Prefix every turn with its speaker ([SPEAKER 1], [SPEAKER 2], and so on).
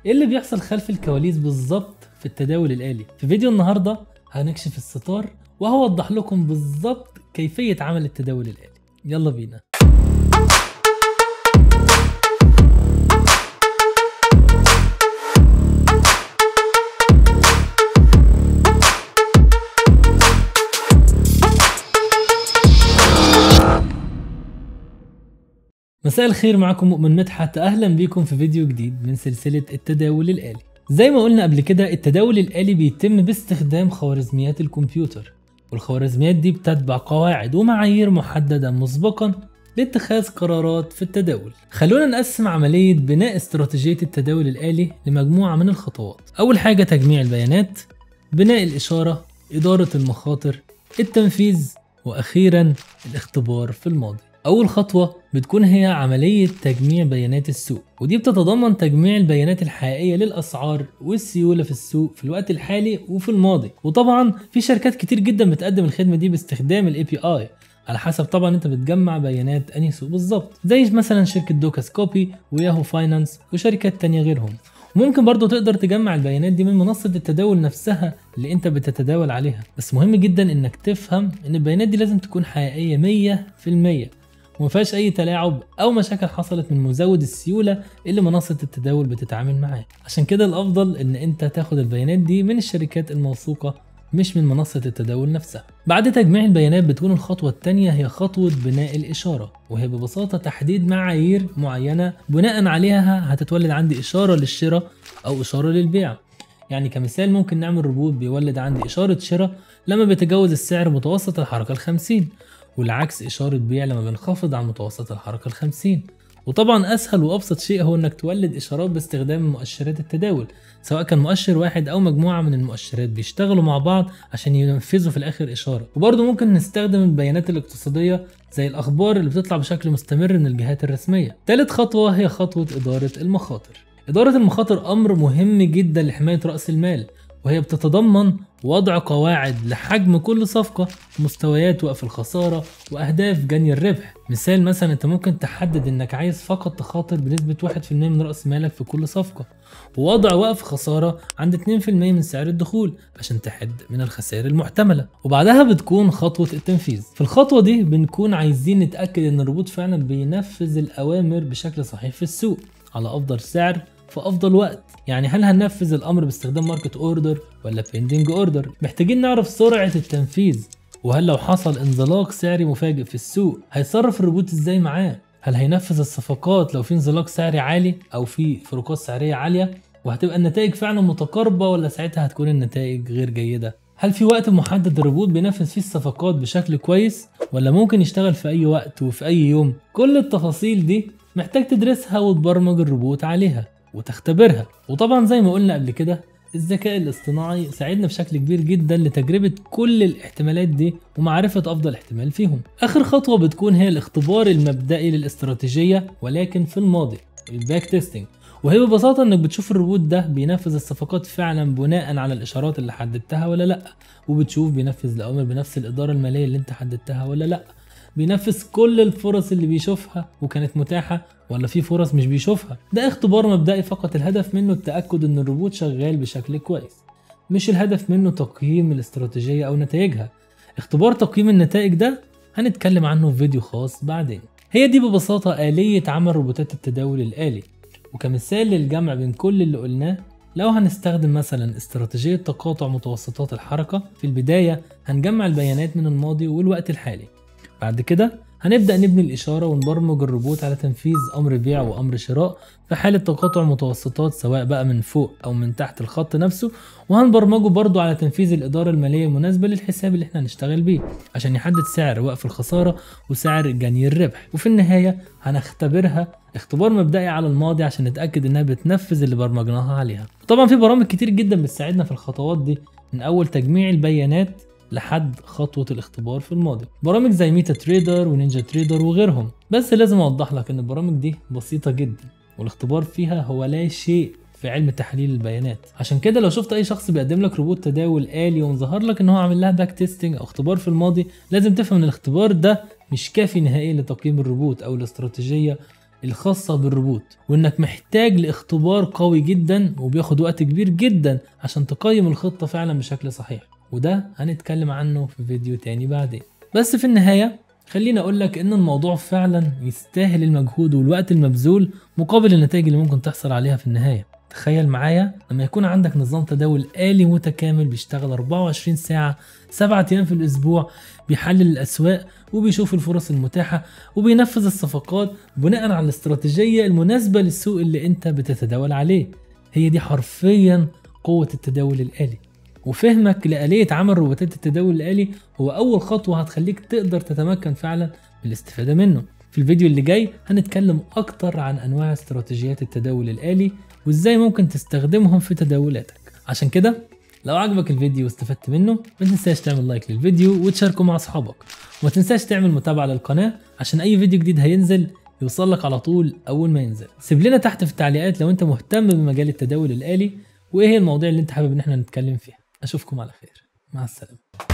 [SPEAKER 1] ايه اللي بيحصل خلف الكواليس بالظبط في التداول الآلي في فيديو النهاردة هنكشف الستار وهوضح لكم بالظبط كيفية عمل التداول الآلي يلا بينا مساء الخير معكم مؤمن مدحت اهلا بيكم في فيديو جديد من سلسلة التداول الآلي زي ما قلنا قبل كده التداول الآلي بيتم باستخدام خوارزميات الكمبيوتر والخوارزميات دي بتتبع قواعد ومعايير محددة مسبقا لاتخاذ قرارات في التداول خلونا نقسم عملية بناء استراتيجية التداول الآلي لمجموعة من الخطوات أول حاجة تجميع البيانات بناء الإشارة إدارة المخاطر التنفيذ وأخيرا الاختبار في الماضي أول خطوة بتكون هي عملية تجميع بيانات السوق ودي بتتضمن تجميع البيانات الحقيقية للأسعار والسيولة في السوق في الوقت الحالي وفي الماضي وطبعا في شركات كتير جدا بتقدم الخدمة دي باستخدام الاي بي اي على حسب طبعا انت بتجمع بيانات انهي سوق بالظبط زي مثلا شركة دوكاس كوبي وياهو فاينانس وشركات تانية غيرهم وممكن برضو تقدر تجمع البيانات دي من منصة التداول نفسها اللي انت بتتداول عليها بس مهم جدا انك تفهم ان البيانات دي لازم تكون حقيقية 100% وما فيهاش اي تلاعب او مشاكل حصلت من مزود السيوله اللي منصه التداول بتتعامل معاه عشان كده الافضل ان انت تاخد البيانات دي من الشركات الموثوقه مش من منصة التداول نفسها بعد تجميع البيانات بتكون الخطوة الثانية هي خطوة بناء الإشارة وهي ببساطة تحديد معايير معينة بناء عليها هتتولد عندي إشارة للشراء أو إشارة للبيع يعني كمثال ممكن نعمل ربوط بيولد عندي إشارة شراء لما بيتجاوز السعر متوسط الحركة الخمسين والعكس إشارة بيع لما بنخفض عن متوسط الحركة الخمسين وطبعا أسهل وأبسط شيء هو إنك تولد إشارات باستخدام مؤشرات التداول سواء كان مؤشر واحد أو مجموعة من المؤشرات بيشتغلوا مع بعض عشان ينفذوا في الآخر إشارة وبرضه ممكن نستخدم البيانات الاقتصادية زي الأخبار اللي بتطلع بشكل مستمر من الجهات الرسمية تالت خطوة هي خطوة إدارة المخاطر إدارة المخاطر أمر مهم جدا لحماية رأس المال وهي بتتضمن وضع قواعد لحجم كل صفقة مستويات وقف الخسارة وأهداف جني الربح مثال مثلا أنت ممكن تحدد أنك عايز فقط تخاطر بنسبة 1% من رأس مالك في كل صفقة ووضع وقف خسارة عند 2% من سعر الدخول عشان تحد من الخسائر المحتملة وبعدها بتكون خطوة التنفيذ في الخطوة دي بنكون عايزين نتأكد أن الروبوت فعلا بينفذ الأوامر بشكل صحيح في السوق على أفضل سعر في افضل وقت يعني هل هننفذ الامر باستخدام ماركت اوردر ولا بيندنج اوردر محتاجين نعرف سرعه التنفيذ وهل لو حصل انزلاق سعري مفاجئ في السوق هيتصرف الروبوت ازاي معاه هل هينفذ الصفقات لو في انزلاق سعري عالي او في فروقات سعريه عاليه وهتبقى النتائج فعلا متقاربه ولا ساعتها هتكون النتائج غير جيده هل في وقت محدد الروبوت بينفذ فيه الصفقات بشكل كويس ولا ممكن يشتغل في اي وقت وفي اي يوم كل التفاصيل دي محتاج تدرسها وتبرمج الروبوت عليها وتختبرها وطبعا زي ما قلنا قبل كده الذكاء الاصطناعي ساعدنا بشكل كبير جدا لتجربة كل الاحتمالات دي ومعرفة أفضل احتمال فيهم آخر خطوة بتكون هي الاختبار المبدئي للاستراتيجية ولكن في الماضي الباك تيستنج وهي ببساطة انك بتشوف الروبوت ده بينفذ الصفقات فعلا بناء على الاشارات اللي حددتها ولا لا وبتشوف بينفذ الاوامر بنفس الادارة المالية اللي انت حددتها ولا لا بينفذ كل الفرص اللي بيشوفها وكانت متاحة ولا في فرص مش بيشوفها ده اختبار مبدئي فقط الهدف منه التأكد ان الروبوت شغال بشكل كويس مش الهدف منه تقييم الاستراتيجية او نتائجها اختبار تقييم النتائج ده هنتكلم عنه في فيديو خاص بعدين هي دي ببساطة آلية عمل روبوتات التداول الآلي وكمثال للجمع بين كل اللي قلناه لو هنستخدم مثلا استراتيجية تقاطع متوسطات الحركة في البداية هنجمع البيانات من الماضي والوقت الحالي بعد كده هنبدأ نبني الإشارة ونبرمج الروبوت على تنفيذ أمر بيع وأمر شراء في حالة تقاطع متوسطات سواء بقى من فوق أو من تحت الخط نفسه وهنبرمجه برضو على تنفيذ الإدارة المالية المناسبة للحساب اللي احنا هنشتغل بيه عشان يحدد سعر وقف الخسارة وسعر جني الربح وفي النهاية هنختبرها اختبار مبدئي على الماضي عشان نتأكد إنها بتنفذ اللي برمجناها عليها طبعا في برامج كتير جدا بتساعدنا في الخطوات دي من أول تجميع البيانات لحد خطوة الاختبار في الماضي برامج زي ميتا تريدر ونينجا تريدر وغيرهم بس لازم اوضح لك ان البرامج دي بسيطة جدا والاختبار فيها هو لا شيء في علم تحليل البيانات عشان كده لو شفت اي شخص بيقدم لك روبوت تداول آلي ومظهر لك ان هو عامل لها باك تيستنج او اختبار في الماضي لازم تفهم ان الاختبار ده مش كافي نهائيا لتقييم الروبوت او الاستراتيجية الخاصة بالربوط وانك محتاج لاختبار قوي جدا وبياخد وقت كبير جدا عشان تقيم الخطة فعلا بشكل صحيح وده هنتكلم عنه في فيديو تاني بعدين بس في النهاية خليني اقول لك ان الموضوع فعلا يستاهل المجهود والوقت المبذول مقابل النتائج اللي ممكن تحصل عليها في النهايه تخيل معايا لما يكون عندك نظام تداول آلي متكامل بيشتغل 24 ساعة 7 أيام في الأسبوع بيحلل الأسواق وبيشوف الفرص المتاحة وبينفذ الصفقات بناء على الاستراتيجية المناسبة للسوق اللي أنت بتتداول عليه هي دي حرفيا قوة التداول الآلي وفهمك لآلية عمل روبوتات التداول الآلي هو أول خطوة هتخليك تقدر تتمكن فعلا بالاستفادة منه في الفيديو اللي جاي هنتكلم أكتر عن أنواع استراتيجيات التداول الآلي وإزاي ممكن تستخدمهم في تداولاتك عشان كده لو عجبك الفيديو واستفدت منه ما تنساش تعمل لايك للفيديو وتشاركه مع أصحابك وما تنساش تعمل متابعة للقناة عشان أي فيديو جديد هينزل يوصلك على طول أول ما ينزل سيب لنا تحت في التعليقات لو أنت مهتم بمجال التداول الآلي وإيه هي المواضيع اللي أنت حابب إن احنا نتكلم فيها أشوفكم على خير مع السلامة